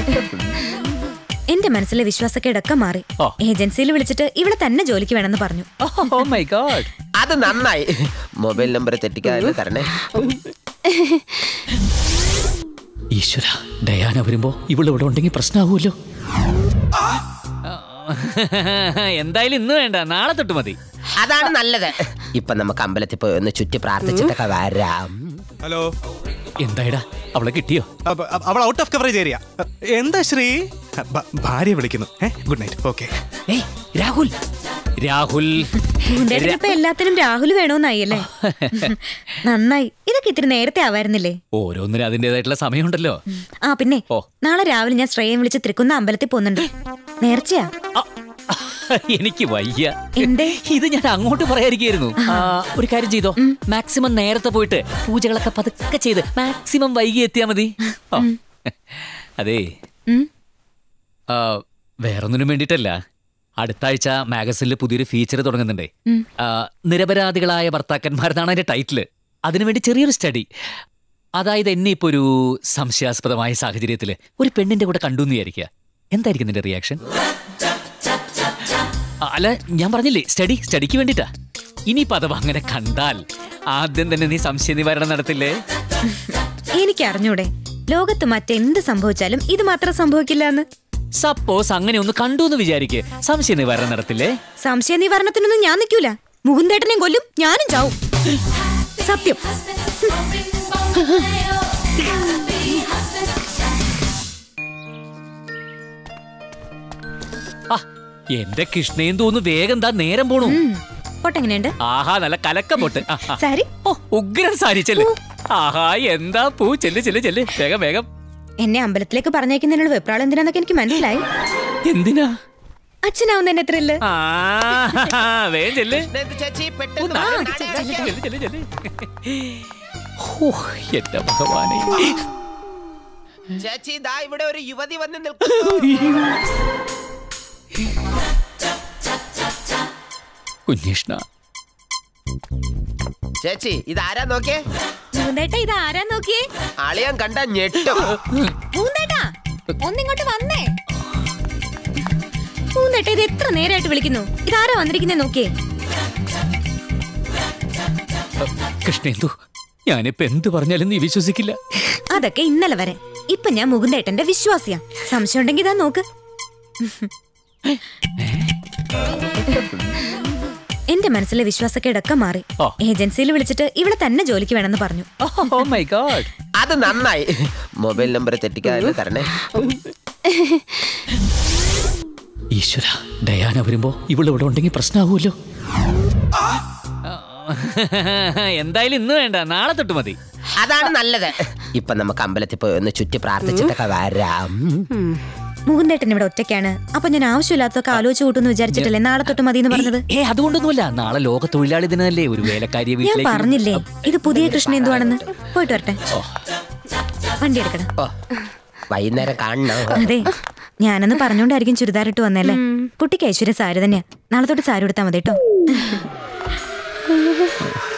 എന്റെ മനസ്സിലെ വിശ്വാസക്കേടൊക്കെ മാറി ഓ. ഏജൻസിയിൽ വിളിച്ചിട്ട് ഇവിടെ തന്നെ ജോലിക്ക് വേണമെന്ന് പറഞ്ഞു ഓ മൈ ഗോഡ് അത് നന്നായി മൊബൈൽ നമ്പർ തെറ്റിക്കാതെ തരണേ ഈശ്വര ഡയാന വരുമ്പോ ഇവള് ഇവിടെ ഉണ്ടെങ്കിൽ പ്രശ്നമാവുമല്ലോ എന്തായാലും ഇന്ന് വേണ്ട നാളെ തൊട്ട് മതി അതാണ് നല്ലത് ഇപ്പൊ നമുക്ക് അമ്പലത്തിൽ പോയി ഒന്ന് ചുറ്റി പ്രാർത്ഥിച്ചിട്ടൊക്കെ വരാം ഹലോ എന്തായടാ അവളെ കിട്ടിയോ അപ്പ- അ- അവൾ ഔട്ട് ഓഫ് കവറേജ് ഏരിയ എന്താ ശ്രീ ഭ- ഭാര്യ വിളിക്കുന്നു ഏ ഗുഡ് നൈറ്റ് ഓക്കെ ഏയ് രാഹുൽ രാഹുൽ പൂന്തേട്ടന് ഇപ്പൊ എല്ലാത്തിനും രാഹുൽ വേണോന്നായി അല്ലേ നന്നായി ഇതൊക്കെ ഇത്തിരി നേരത്തെ ആവായിരുന്നില്ലേ ഓരോന്നിനും അതിൻ്റെതായിട്ടുള്ള സമയമുണ്ടല്ലോ ആ പിന്നെ ഓ. നാളെ രാവിലെ ഞാൻ ശ്രേയം വിളിച്ച് തിരുക്കുന്ന അമ്പലത്തിൽ പോകുന്നുണ്ട് നേർച്ചയാ ആ, എനിക്ക് വയ്യ എന്തേ? ഇത് ഞാൻ അങ്ങോട്ട് പറയാതിരിക്കായിരുന്നു ആ, ഒരു കാര്യം ചെയ്തോ മാക്സിമം നേരത്തെ പോയിട്ട് പൂജകളൊക്കെ പതുക്കെ ചെയ്ത് മാക്സിമം വൈകി എത്തിയാ മതി ആ. അതേ ഉം. ആ, വേറൊന്നിനും വേണ്ടിയിട്ടല്ല അടുത്ത ആഴ്ച മാഗസിനിൽ പുതിയൊരു ഫീച്ചർ തുടങ്ങുന്നുണ്ടേ ഉം. ആ, നിരപരാധികളായ ഭർത്താക്കന്മാരെന്നാണ് അതിന്റെ ടൈറ്റിൽ അതിനുവേണ്ടി ചെറിയൊരു സ്റ്റഡി അതായത് എന്നെ ഇപ്പൊ ഒരു സംശയാസ്പദമായ സാഹചര്യത്തിൽ ഒരു പെണ്ണിന്റെ കൂടെ കണ്ടു എന്ന് വിചാരിക്കുക എന്തായിരിക്കും നിന്റെ റിയാക്ഷൻ അല്ല ഞാൻ പറഞ്ഞില്ലേ സ്റ്റഡി സ്റ്റഡിക്ക് വേണ്ടിട്ടാ ഇനിയിപ്പോ അഥവാ അങ്ങനെ കണ്ടാൽ ആദ്യം തന്നെ നീ സംശയ നിവാരണം നടത്തില്ലേ എനിക്ക് അറിഞ്ഞൂടെ ലോകത്ത് മറ്റെന്ത് സംഭവിച്ചാലും ഇത് മാത്രം സംഭവിക്കില്ല എന്ന് സപ്പോസ് അങ്ങനെ ഒന്ന് കണ്ടു എന്ന് വിചാരിക്കേ സംശയ നിവാരണം നടത്തില്ലേ സംശയ നിവാരണത്തിനൊന്നും ഞാൻ നിൽക്കൂല മുകുന്ദേട്ടനെയും കൊല്ലും ഞാനും ചാവും സത്യം ആ എന്റെ കൃഷ്ണയും തോന്നുന്നു വേഗം താ നേരം പോണു ഉം. പൊട്ടെങ്ങനെയുണ്ട് ആഹാ നല്ല കലക്ക പൊട്ട് ആ, ആ. സാരി ഓ ഉഗ്രൻ സാരി ചെല്ല് ആഹാ എന്താ പൂ ചെല്ല് ചെല്ല് ചെല്ല് വേഗം വേഗം എന്നെ അമ്പലത്തിലേക്ക് പറഞ്ഞേക്കുന്നതിനുള്ള വെപ്രാളം എന്തിനാന്നൊക്കെ എനിക്ക് മനസ്സിലായി എന്തിനാ അച്ഛനാവുന്നതിന് എത്രയില്ല ആ വേഗം ചെല്ല് ഇത് ചേച്ചി ഓ, പെട്ടെന്ന് നാളെ വാ, വിളിച്ച് നാളെ ചെല്ല്, വിളിക്കാം. ചെല്ല്, ചെല്ല്, ചെല്ല്. ഓ എന്റെ ഭഗവാനെ ചേച്ചി ഇതാ ഇവിടെ ഒരു യുവതി വന്ന് നിൽക്കുന്നു കുഞ്ഞിഷ്ണ ചേച്ചി ഇതാരാ നോക്കിയേ മുകുന്ദേട്ട ഇത് ആരാ നോക്കിയേ ആളിയാൻ കണ്ട ഞെട്ടും മുകുന്ദേട്ടാ ഒന്നിങ്ങോട്ട് വന്നേ മുകുന്ദേട്ട ഇത് എത്ര നേരമായിട്ട് വിളിക്കുന്നു ഇതാരാ വന്നിരിക്കുന്നേ നോക്കിയേ കൃഷ്ണേന്ദു ഞാനിപ്പോ എന്ത് പറഞ്ഞാലും നീ വിശ്വസിക്കില്ല അതൊക്കെ ഇന്നലെ വരെ ഇപ്പൊ ഞാൻ മുകുന്ദേട്ടന്റെ വിശ്വാസിയാ സംശയം ഉണ്ടെങ്കിൽ ഇതാ നോക്ക് എന്റെ മനസ്സിലെ വിശ്വാസക്കേടൊക്കെ മാറി ഓ. ഏജൻസിയിൽ വിളിച്ചിട്ട് ഇവിടെ തന്നെ ജോലിക്ക് വേണമെന്ന് പറഞ്ഞു ഓ മൈ ഗോഡ് അത് നന്നായി മൊബൈൽ നമ്പർ തെറ്റിക്കാതെ തരണേ ഈശ്വര ഡയാന വരുമ്പോ ഇവള് ഇവിടെ ഉണ്ടെങ്കിൽ പ്രശ്നമാവുമല്ലോ എന്തായാലും ഇന്ന് വേണ്ട നാളെ തൊട്ട് മതി അതാണ് നല്ലത് ഇപ്പൊ നമുക്ക് അമ്പലത്തിൽ പോയി ഒന്ന് ചുറ്റി പ്രാർത്ഥിച്ചിട്ടൊക്കെ വരാം മുകുന്ദേട്ടൻ ഇവിടെ ഒറ്റയ്ക്കാണ് അപ്പൊ ഞാൻ ആവശ്യമില്ലാത്തൊക്കെ ആലോചിച്ച് കൂട്ടുന്നു വിചാരിച്ചിട്ടല്ലേ നാളെ തൊട്ട് മതി എന്ന് പറഞ്ഞത് ഏ അതുകൊണ്ടൊന്നുമല്ല നാളെ ലോക തൊഴിലാളി ദിനമല്ലേ ഒരു വേലക്കാരിയെ ഞാൻ വീട്ടിലേക്ക് പറഞ്ഞില്ലേ ഇത് പുതിയ കൃഷ്ണ എന്തുവാണെന്ന് പോയിട്ട് വരട്ടെ ഓ. വണ്ടി എടുക്കണം ഓ വൈകുന്നേരം കാണണം അതെ ഞാനന്ന് പറഞ്ഞോണ്ടായിരിക്കും ചുരിദാറിട്ട് വന്നല്ലേ കുട്ടിക്ക് ഐശ്വര്യ സാരി തന്നെയാ നാളെ തൊട്ട് സാരി എടുത്താൽ മതി കേട്ടോ